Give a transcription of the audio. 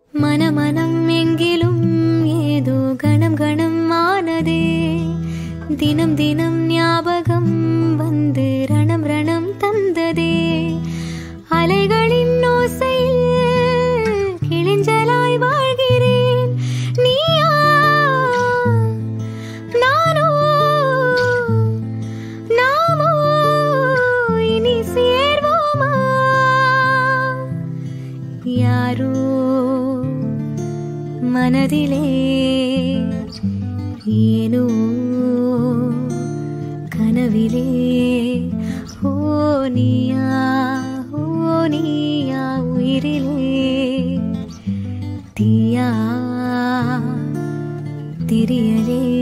மனமனம் எங்கிலும் ஏதோ கணம் கணம் ஆனதே தினம் தினம் ஞாபகம் வந்து ரணம் ரணம் தந்ததே அலைகளின் ஓசையில் கிளிஞ்சலாய் வாழ்கிறேன் நீயா நானோ நாமோ இனி சேர்வோமா யாரோ மனதிலே ஏனோ கனவிலே ஓ நீயா ஓ நீயா உயிரிலே தீயா திரியலே